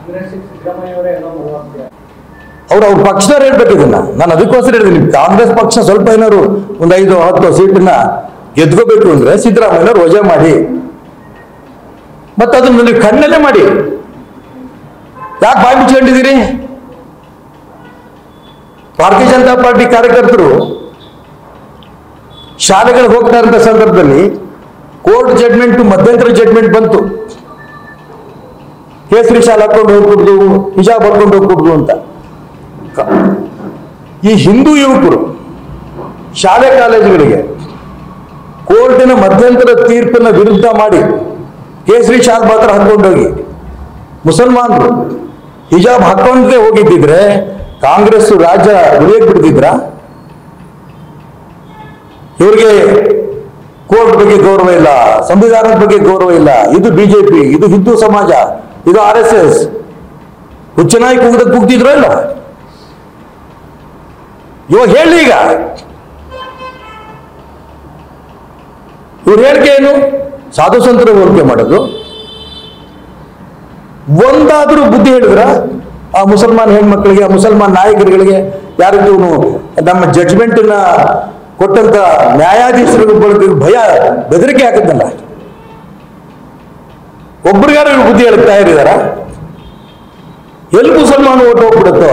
ಕಾಂಗ್ರೆಸ್ ಸಿದ್ದರಾಮಯ್ಯವರೇ ಎಲ್ಲ ಮೂವತ್ತು ಅವ್ರು ಅವ್ರ ಪಕ್ಷದವ್ರು ಹೇಳ್ಬೇಕು ಇದನ್ನ ನಾನು ಅದಕ್ಕೋಸ್ಕರ ಹೇಳಿದ್ದೀನಿ ಕಾಂಗ್ರೆಸ್ ಪಕ್ಷ ಸ್ವಲ್ಪ ಏನಾದ್ರು ಒಂದು ಐದು ಹತ್ತು ಸೀಟನ್ನ ಗೆದ್ಕೋಬೇಕು ಅಂದ್ರೆ ಸಿದ್ದರಾಮಯ್ಯನವ್ರು ವಜಾ ಮಾಡಿ ಮತ್ತೆ ಅದನ್ನ ನೀವು ಕಣ್ಣಲ್ಲೇ ಮಾಡಿ ಯಾಕೆ ಬಾಯಿ ಮುಚ್ಕೊಂಡಿದ್ದೀರಿ ಭಾರತೀಯ ಜನತಾ ಪಾರ್ಟಿ ಕಾರ್ಯಕರ್ತರು ಶಾಲೆಗಳಿಗೆ ಹೋಗ್ತಾ ಇರೋ ಸಂದರ್ಭದಲ್ಲಿ ಕೋರ್ಟ್ ಜಡ್ಮೆಂಟ್ ಮಧ್ಯಂತರ ಜಡ್ಮೆಂಟ್ ಬಂತು ಕೇಸರಿ ಶಾಲೆ ಹಾಕೊಂಡು ಹೋಗ್ಬಿಡ್ದು ಹಿಜಾಬ್ ಹಾಕೊಂಡು ಹೋಗ್ಬಿಡ್ದು ಅಂತ ಕ- ಈ ಹಿಂದೂ ಯುವಕರು ಶಾಲೆ ಕಾಲೇಜುಗಳಿಗೆ ಕೋರ್ಟಿನ ಮಧ್ಯಂತರ ತೀರ್ಪಿನ ವಿರುದ್ಧ ಮಾಡಿ ಕೇಸರಿ ಶಾಲ್ ಮಾತ್ರ ಹಾಕೊಂಡೋಗಿ ಮುಸಲ್ಮಾನರು ಹಿಜಾಬ್ ಹಾಕೊಂಡೇ ಹೋಗಿದ್ದಿದ್ರೆ ಕಾಂಗ್ರೆಸ್ ರಾಜ್ಯ ಉಳಿಯಕ್ ಬಿಡ್ತಿದ್ರ ಇವ್ರಿಗೆ ಕೋರ್ಟ್ ಬಗ್ಗೆ ಗೌರವ ಇಲ್ಲ ಸಂವಿಧಾನದ ಬಗ್ಗೆ ಗೌರವ ಇಲ್ಲ ಇದು ಬಿಜೆಪಿ ಇದು ಹಿಂದೂ ಸಮಾಜ ಇದು ಆರ್ ಎಸ್ ಎಸ್ ಹುಚ್ಚನಾಗಿ ಕೂಗದ ಕೂಗ್ತಿದ್ರು ಇಲ್ಲ ಇವಾಗ ಹೇಳಿ ಈಗ ಇವ್ರ ಹೇಳಿಕೆ ಏನು ಸಾಧು ಸಂತರ ಹೋಲಿಕೆ ಮಾಡೋದು ಒಂದಾದ್ರೂ ಬುದ್ಧಿ ಹೇಳಿದ್ರ ಆ ಮುಸಲ್ಮಾನ್ ಹೆಣ್ಮಕ್ಳಿಗೆ ಆ ಮುಸಲ್ಮಾನ್ ನಾಯಕರುಗಳಿಗೆ ಯಾರಿಗೂ ನಮ್ಮ ಜಡ್ಜ್ಮೆಂಟ್ನ ಕೊಟ್ಟಂತ ನ್ಯಾಯಾಧೀಶರುಗಳಿಗೆ ಭಯ ಬೆದರಿಕೆ ಹಾಕಿದ್ನಲ್ಲ ಒಬ್ರಿಗಾರು ಇವ್ರು ಬುದ್ಧಿ ಹೇಳಕ್ ತಯಾರಿದಾರ ಎಲ್ಲಿ ಮುಸಲ್ಮಾನ ಓಟ್ ಹೋಗ್ಬಿಡುತ್ತೋ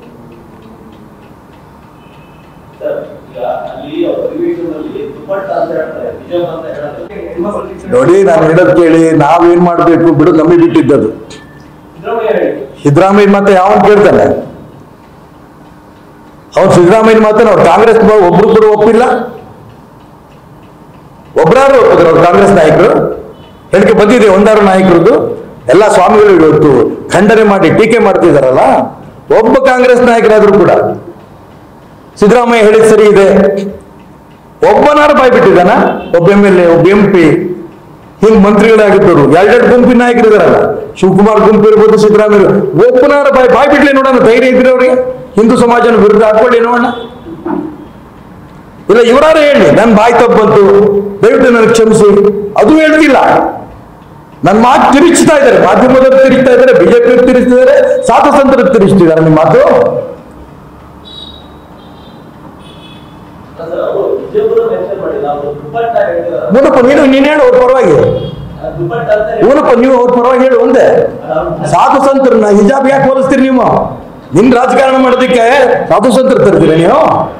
ಈಗ ಅಲ್ಲಿ ಅಧಿವೇಶನದಲ್ಲಿ ದುಪ್ಪಟ್ಟ ಅಂತ ಹೇಳ್ತಾರೆ ನಿಜಮ್ ಅಂತ ಹೇಳಲ್ಲ ನೋಡಿ ನಾನು ಹೇಳೋದ್ ಕೇಳಿ ನಾವೇನ್ ಮಾಡ್ಬೇಕು ಬಿಡು ನಮಗೆ ಬಿಟ್ಟಿದ್ದದು ಸಿದ್ದರಾಮಯ್ಯ ಹೇಳಿ ಸಿದ್ದರಾಮಯ್ಯ ಮತ್ತೆ ಯಾವನ್ ಕೇಳ್ತಾನೆ ಅವ್ನು ಸಿದ್ದರಾಮಯ್ಯ ಮಾತನ್ನ ಅವ್ರು ಕಾಂಗ್ರೆಸ್ ಒಬ್ರು ಕೂಡ ಒಪ್ಪಿಲ್ಲ ಒಬ್ರಾರು ಒಪ್ಪಿದ್ರು ಅವ್ರು ಕಾಂಗ್ರೆಸ್ ನಾಯಕರು ಹೇಳಿಕೆ ಬಂದಿದೆ ಒಂದಾರು ನಾಯಕರದ್ದು ಎಲ್ಲ ಸ್ವಾಮಿಗಳು ಇವತ್ತು ಖಂಡನೆ ಮಾಡಿ ಟೀಕೆ ಮಾಡ್ತಿದಾರಲ್ಲ ಒಬ್ಬ ಕಾಂಗ್ರೆಸ್ ನಾಯಕರಾದ್ರೂ ಕೂಡ ಸಿದ್ದರಾಮಯ್ಯ ಹೇಳಿದ್ ಸರಿ ಇದೆ ಒಬ್ಬನಾರು ಬಾಯ್ ಬಿಟ್ಟಿದ್ದಾನ ಒಬ್ಬ ಎಂ ಎಲ್ ಎ ಒಬ್ಬ ಎಂ ಪಿ ಹಿಂಗ್ ಮಂತ್ರಿಗಳಾಗಿದ್ದವರು ಎರಡೆರಡು ಗುಂಪಿನ ನಾಯಕರಿದಾರಲ್ಲ ಶಿವಕುಮಾರ್ ಗುಂಪು ಇರ್ಬೋದು ಸಿದ್ದರಾಮಯ್ಯ ಒಬ್ಬನಾರ ಬಾಯ್ ಬಾಯ್ ಬಿಡ್ಲಿ ನೋಡೋಣ ಧೈರ್ಯ ಇದ್ರೆ ಅವ್ರಿಗೆ ಹಿಂದೂ ಸಮಾಜನ ವಿರುದ್ಧ ಹಾಕೊಳ್ಳಿ ನೋಡೋಣ ಇಲ್ಲ ಇವರಾರು ಹೇಳಿ ನನ್ ಬಾಯ್ ತಪ್ಪು ಬಂತು ದಯವಿಟ್ಟು ನನಗೆ ಕ್ಷಮಿಸಿ ಅದು ಹೇಳ್ತಿಲ್ಲ ನನ್ನ ಮಾತು ತಿರುಗಿಸ್ತಾ ಇದ್ದಾರೆ ಮಾಧ್ಯಮದವರು ತಿರುಗ್ತಾ ಇದ್ದಾರೆ ಬಿಜೆಪಿ ತಿರುಗಿಸ್ತಿದ್ದಾರೆ ಸಾಧು ಸಂತರು ತಿರುಗಿಸ್ತಿದ್ದಾರೆ ನಿಮ್ಮ ಮಾತು ಸರ್ ಅವರು ನಿಜಕ್ಕೂ ಮೆನ್ಷನ್ ಮಾಡಿಲ್ಲ ಅವರು ದುಪ್ಪಟ್ಟ ಹೇಳಿದ್ದಾರೆ ಮೂಲಪ್ಪ ನೀನು ನೀನು ಹೇಳು ಅವ್ರ ಪರವಾಗಿ ದುಪ್ಪಟ್ಟ ಅಂತ ಹೇಳಿ- ಮೂಲಪ್ಪ ನೀವು ಅವ್ರ ಪರವಾಗಿ ಹೇಳು ಒಂದೇ ಸಾಧು ಸಂತರನ್ನ ಹಿಜಾಬ್ ಯಾಕೆ ಹೋಲಿಸ್ತೀರಿ ನೀವು ನಿನ್ ರಾಜಕಾರಣ ಮಾಡೋದಕ್ಕೆ ಸಾಧು ಸಂತರು ತರ್ತೀರ ನೀವು